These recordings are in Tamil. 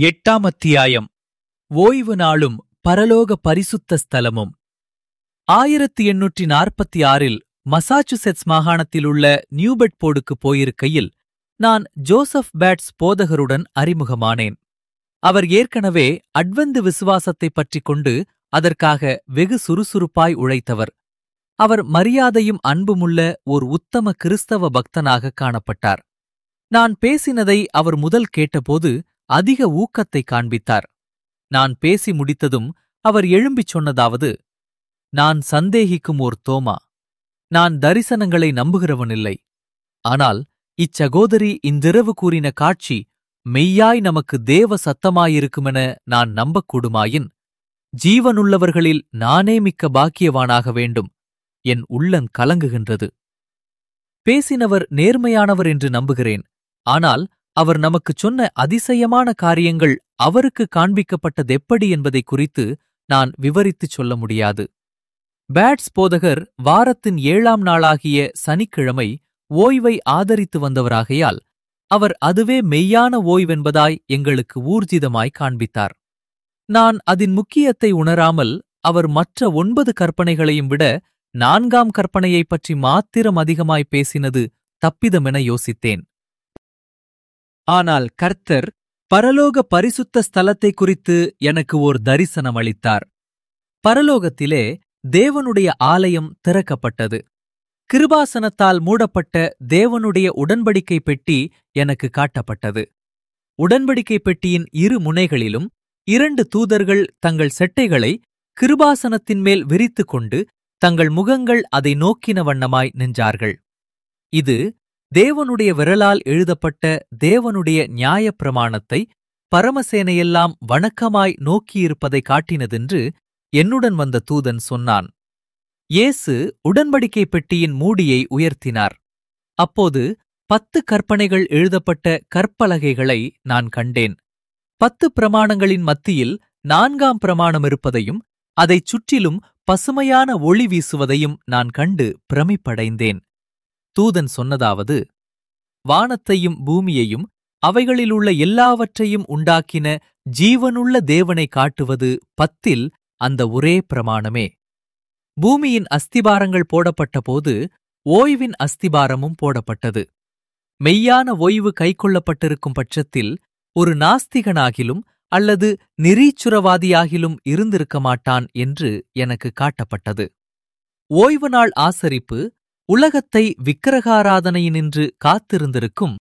எட்டாம் அத்தியாயம் ஓய்வு நாளும் பரலோக பரிசுத்த ஸ்தலமும் ஆயிரத்தி எண்ணூற்றி நாற்பத்தி ஆறில் மசாச்சுசெட்ஸ் மாகாணத்தில் உள்ள நியூபெட்போர்டுக்கு போயிருக்கையில் நான் ஜோசப் பேட்ஸ் போதகருடன் அறிமுகமானேன் அவர் ஏற்கனவே அட்வந்து விசுவாசத்தைப் பற்றிக் கொண்டு அதற்காக வெகு சுறுசுறுப்பாய் உழைத்தவர் அவர் மரியாதையும் அன்புமுள்ள ஓர் உத்தம கிறிஸ்தவ பக்தனாக காணப்பட்டார் நான் பேசினதை அவர் முதல் கேட்டபோது அதிக ஊக்கத்தை காண்பித்தார் நான் பேசி முடித்ததும் அவர் எழும்பிச் சொன்னதாவது நான் சந்தேகிக்கும் ஓர் தோமா நான் தரிசனங்களை நம்புகிறவனில்லை ஆனால் இச்சகோதரி இன்றிரவு கூறின காட்சி மெய்யாய் நமக்கு தேவ சத்தமாயிருக்குமென நான் நம்பக்கூடுமாயின் ஜீவனுள்ளவர்களில் நானே மிக்க பாக்கியவானாக வேண்டும் என் உள்ளங் கலங்குகின்றது பேசினவர் நேர்மையானவர் என்று நம்புகிறேன் ஆனால் அவர் நமக்குச் சொன்ன அதிசயமான காரியங்கள் அவருக்கு காண்பிக்கப்பட்டதெப்படி என்பதை குறித்து நான் விவரித்துச் சொல்ல முடியாது பேட்ஸ் போதகர் வாரத்தின் ஏழாம் நாளாகிய சனிக்கிழமை ஓய்வை ஆதரித்து வந்தவராகையால் அவர் அதுவே மெய்யான ஓய்வென்பதாய் எங்களுக்கு ஊர்ஜிதமாய் காண்பித்தார் நான் அதன் முக்கியத்தை உணராமல் அவர் மற்ற ஒன்பது கற்பனைகளையும் விட நான்காம் கற்பனையைப் பற்றி மாத்திரம் அதிகமாய் பேசினது தப்பிதமென யோசித்தேன் ஆனால் கர்த்தர் பரலோக பரிசுத்த ஸ்தலத்தை குறித்து எனக்கு ஓர் தரிசனம் அளித்தார் பரலோகத்திலே தேவனுடைய ஆலயம் திறக்கப்பட்டது கிருபாசனத்தால் மூடப்பட்ட தேவனுடைய உடன்படிக்கை பெட்டி எனக்கு காட்டப்பட்டது உடன்படிக்கை பெட்டியின் இரு முனைகளிலும் இரண்டு தூதர்கள் தங்கள் செட்டைகளை கிருபாசனத்தின் மேல் விரித்துக் கொண்டு தங்கள் முகங்கள் அதை நோக்கின வண்ணமாய் நின்றார்கள் இது தேவனுடைய விரலால் எழுதப்பட்ட தேவனுடைய நியாயப் பிரமாணத்தை பரமசேனையெல்லாம் வணக்கமாய் நோக்கியிருப்பதை காட்டினதென்று என்னுடன் வந்த தூதன் சொன்னான் இயேசு உடன்படிக்கை பெட்டியின் மூடியை உயர்த்தினார் அப்போது பத்து கற்பனைகள் எழுதப்பட்ட கற்பலகைகளை நான் கண்டேன் பத்து பிரமாணங்களின் மத்தியில் நான்காம் பிரமாணம் இருப்பதையும் அதைச் சுற்றிலும் பசுமையான ஒளி வீசுவதையும் நான் கண்டு பிரமிப்படைந்தேன் தூதன் சொன்னதாவது வானத்தையும் பூமியையும் அவைகளிலுள்ள எல்லாவற்றையும் உண்டாக்கின ஜீவனுள்ள தேவனை காட்டுவது பத்தில் அந்த ஒரே பிரமாணமே பூமியின் அஸ்திபாரங்கள் போடப்பட்டபோது ஓய்வின் அஸ்திபாரமும் போடப்பட்டது மெய்யான ஓய்வு கைக்கொள்ளப்பட்டிருக்கும் பட்சத்தில் ஒரு நாஸ்திகனாகிலும் அல்லது நிரீச்சுரவாதியாகிலும் இருந்திருக்க மாட்டான் என்று எனக்கு காட்டப்பட்டது ஓய்வு நாள் ஆசரிப்பு உலகத்தை விக்கிரகாராதனையினின்று காத்திருந்திருக்கும்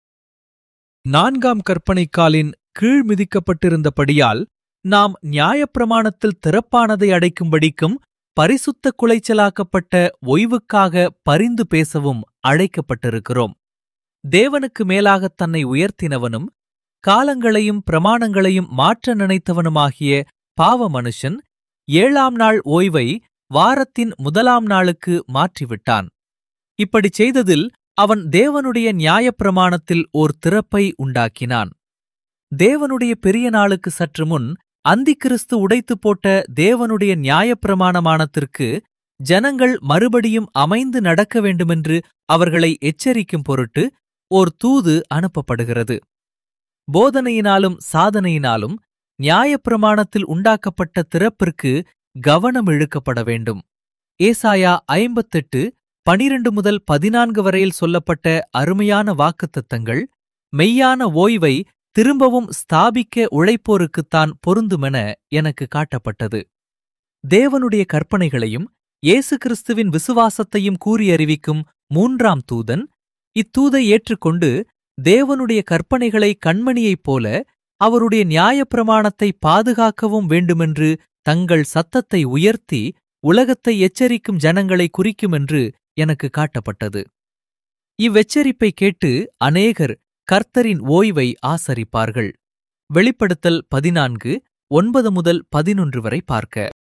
நான்காம் கற்பனைக்காலின் கீழ் மிதிக்கப்பட்டிருந்தபடியால் நாம் நியாயப்பிரமாணத்தில் திறப்பானதை அடைக்கும்படிக்கும் பரிசுத்த குலைச்சலாக்கப்பட்ட ஓய்வுக்காக பரிந்து பேசவும் அழைக்கப்பட்டிருக்கிறோம் தேவனுக்கு மேலாகத் தன்னை உயர்த்தினவனும் காலங்களையும் பிரமாணங்களையும் மாற்ற நினைத்தவனுமாகிய பாவ மனுஷன் ஏழாம் நாள் ஓய்வை வாரத்தின் முதலாம் நாளுக்கு மாற்றிவிட்டான் இப்படிச் செய்ததில் அவன் தேவனுடைய நியாயப்பிரமாணத்தில் ஓர் திறப்பை உண்டாக்கினான் தேவனுடைய பெரிய நாளுக்கு சற்று முன் அந்திக்கிறிஸ்து உடைத்துப் போட்ட தேவனுடைய நியாயப்பிரமாணமானத்திற்கு ஜனங்கள் மறுபடியும் அமைந்து நடக்க வேண்டுமென்று அவர்களை எச்சரிக்கும் பொருட்டு ஓர் தூது அனுப்பப்படுகிறது போதனையினாலும் சாதனையினாலும் நியாயப்பிரமாணத்தில் உண்டாக்கப்பட்ட திறப்பிற்கு கவனம் இழுக்கப்பட வேண்டும் ஏசாயா ஐம்பத்தெட்டு பனிரண்டு முதல் பதினான்கு வரையில் சொல்லப்பட்ட அருமையான வாக்குத்தத்தங்கள் மெய்யான ஓய்வை திரும்பவும் ஸ்தாபிக்க உழைப்போருக்குத்தான் பொருந்துமென எனக்கு காட்டப்பட்டது தேவனுடைய கற்பனைகளையும் இயேசு கிறிஸ்துவின் விசுவாசத்தையும் கூறி அறிவிக்கும் மூன்றாம் தூதன் இத்தூதை ஏற்றுக்கொண்டு தேவனுடைய கற்பனைகளை கண்மணியைப் போல அவருடைய நியாயப்பிரமாணத்தை பாதுகாக்கவும் வேண்டுமென்று தங்கள் சத்தத்தை உயர்த்தி உலகத்தை எச்சரிக்கும் ஜனங்களை குறிக்குமென்று எனக்கு காட்டப்பட்டது இவ்வெச்சரிப்பை கேட்டு அநேகர் கர்த்தரின் ஓய்வை ஆசரிப்பார்கள் வெளிப்படுத்தல் பதினான்கு ஒன்பது முதல் பதினொன்று வரை பார்க்க